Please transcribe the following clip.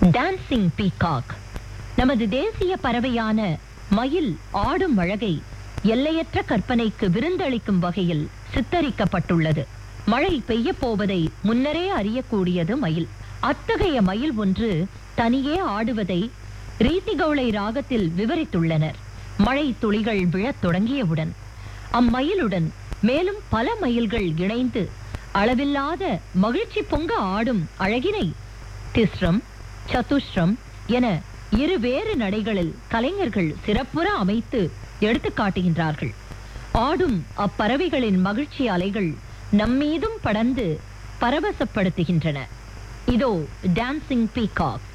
dancing peacock நமது தேசிய பறவையான மயில் ஆடும் அழகை எல்லையற்ற கற்பனைக்கு விருந்தளிக்கும் வகையில் சித்தரிக்கப்பட்டுள்ளது மழை பெய்யப் போவதை முன்னரே அறியக்கூடியது மயில் அத்தகைய மயில் ஒன்று தனியே ஆடுவதை ரீதிகௌளை ராகத்தில் விவரித்துள்ளனர் மழை துளிகள் விழத் தொடங்கியவுடன் அம்மயிலுடன் மேலும் பல மயில்கள் இணைந்து அளவில்லாத மகிழ்ச்சி பொங்க ஆடும் அழகினை திஸ்ரம் சதுஷ்ரம் என இரு வேறு நடைகளில் கலைஞர்கள் சிறப்புற அமைத்து எடுத்துக் காட்டுகின்றார்கள் ஆடும் அப்பறவைகளின் மகிழ்ச்சி அலைகள் நம்மீதும் படர்ந்து பரவசப்படுத்துகின்றன இதோ டான்சிங் பீகாக்